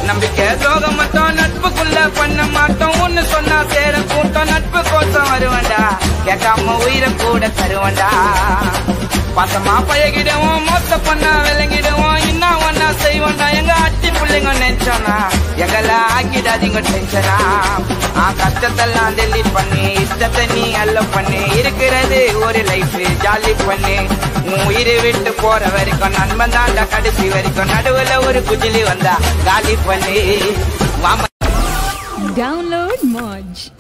நம்பிக்கை துரோகம் மட்டும் நட்புக்குள்ள பண்ண மாட்டோம் ஒண்ணு சொன்னா சேர கூட்டம் நட்பு கோசம் வருவண்டா கேட்காம உயிரை கூட தருவண்டா பாசமா பழகிடுவோம் மொத்த பண்ணா விளங்கிடுவோம் இன்னும் ஒன்னா செய்வோம்டா எங்க அட்டி பிள்ளைங்க நினைச்சோனா எங்களை ஆக்கிடாதீங்க டென்ஷனா ஆ கஷ்டத்தெல்லாம் டெல்லி பண்ணி இஷ்டத்தை நீ அல்ல பண்ணி இருக்கிறது ஒரு லைஃப் ஜாலி பண்ணி உன் உயிரை விட்டு போற வரைக்கும் நண்பன் தாண்டா கடைசி வரைக்கும் நடுவுல ஒரு குஜிலி வந்தா காலி பண்ணி வாம Download Moj.